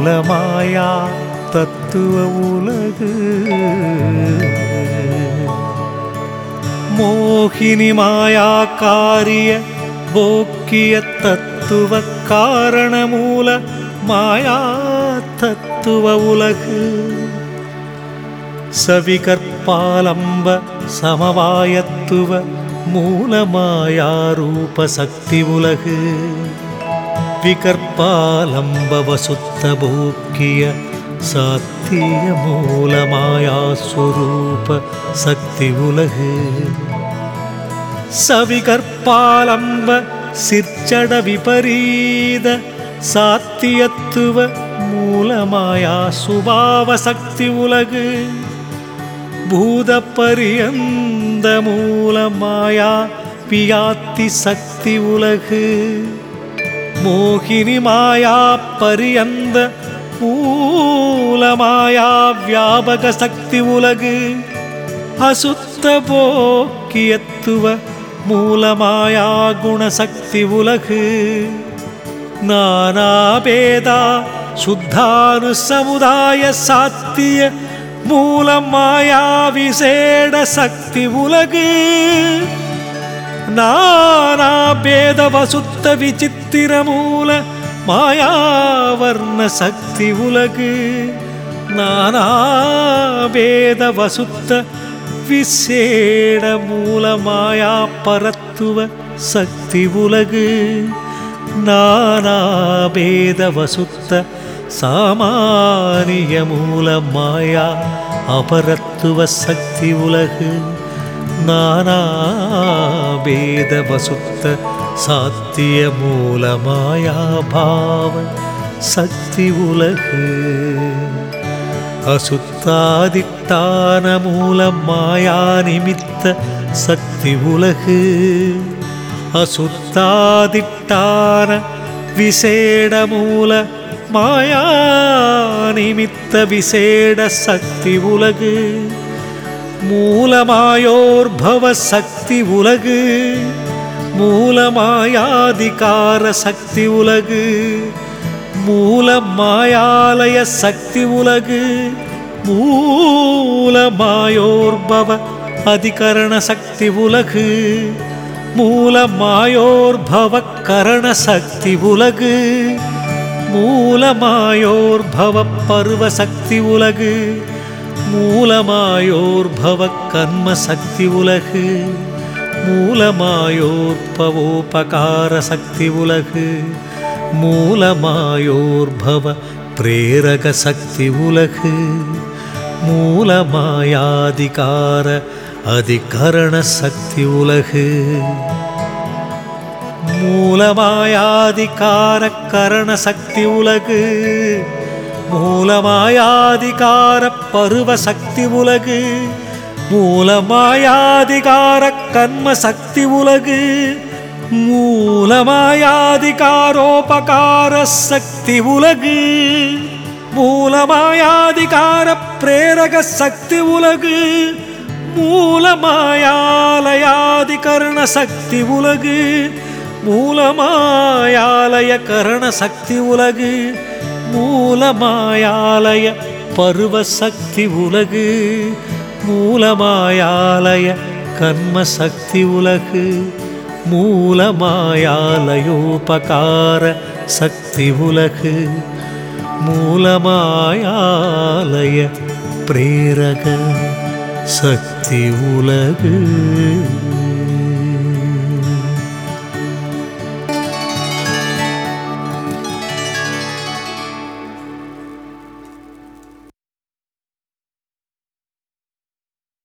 மூலமாயா தத்துவ உலகு மோகினி மாயா காரிய போக்கிய தத்துவ காரண மூல மாயா தத்துவ உலகு சவிகற்பாலம்ப சமவாயத்துவ மூலமாயாரூப சக்தி உலகு விகற்பாலம்ப வசுத்த போக்கிய சாத்திய மூலமாயாஸ்வரூப சக்தி உலகு சவிகற்பாலம்ப சிற்சட விபரீத சாத்தியத்துவ மூலமாயா சுபாவ சக்தி உலகு பூத பரியந்த மூலமாயா பியாத்தி சக்தி உலகு மோகினி மாயா பரியந்த மூலமாயா வியாபக சக்தி உலகு அசுத்த போக்கியத்துவ மூலமாயா குணசக்தி உலகு நானாபேதா சுத்தானு சமுதாய சாத்திய மூலமாயா விசேட சக்தி உலகு நானா பேத வசுத்த விசித்திர மூல மாயாவர்ண சக்தி உலகு நானா பேத வசுத்த விசேட மூல மாயா பரத்துவ சக்தி உலகு நானா பேத வசுத்த சாமானிய மூல மாயா அபரத்துவ சக்தி உலகு நானா பேத வசுத்த சாத்திய மூல மாயா பாவ சக்தி உலகு அசுத்தாதிட்டான மூல மாயா நிமித்த சக்தி உலகு அசுத்தாதிட்டான விசேட மூல மாயா நிமித்த விசேட சக்தி உலகு மூலமாயோர்பவ சக்தி உலகு மூலமாயாதிகார சக்தி உலகு மூலமாயாலய சக்தி உலகு மூலமாயோர்பவ அதிகரண சக்தி உலகு மூலமாயோர்பவ கரண சக்தி உலகு மூலமாயோர்பவ பருவ சக்தி உலகு மூலமாயோர்பவ கர்ம சக்தி உலகு மூலமாயோர்பவோபகார சக்தி உலகு மூலமாயோர்பவ பிரேரக சக்தி உலகு மூலமாயாதிகார அதிகரண சக்தி உலகு மூலமாயாதிகார கரண சக்தி உலகு மூலமாயாதிகார பருவ சக்தி உலகு மூலமாயாதிகார கர்ம சக்தி உலகு மூலமாயாதிகாரோபகார சக்தி உலகு மூலமாயாதிகார பிரேரக சக்தி உலகு மூலமாயாலயாதிகரண சக்தி உலகு மூலமாயாலய கரண சக்தி உலகு மூலமாயாலய பருவ சக்தி உலகு மூலமாயாலய கர்ம சக்தி உலகு மூலமாயாலயோபகார சக்தி உலகு மூலமாயாலய பிரேரக சக்தி உலகு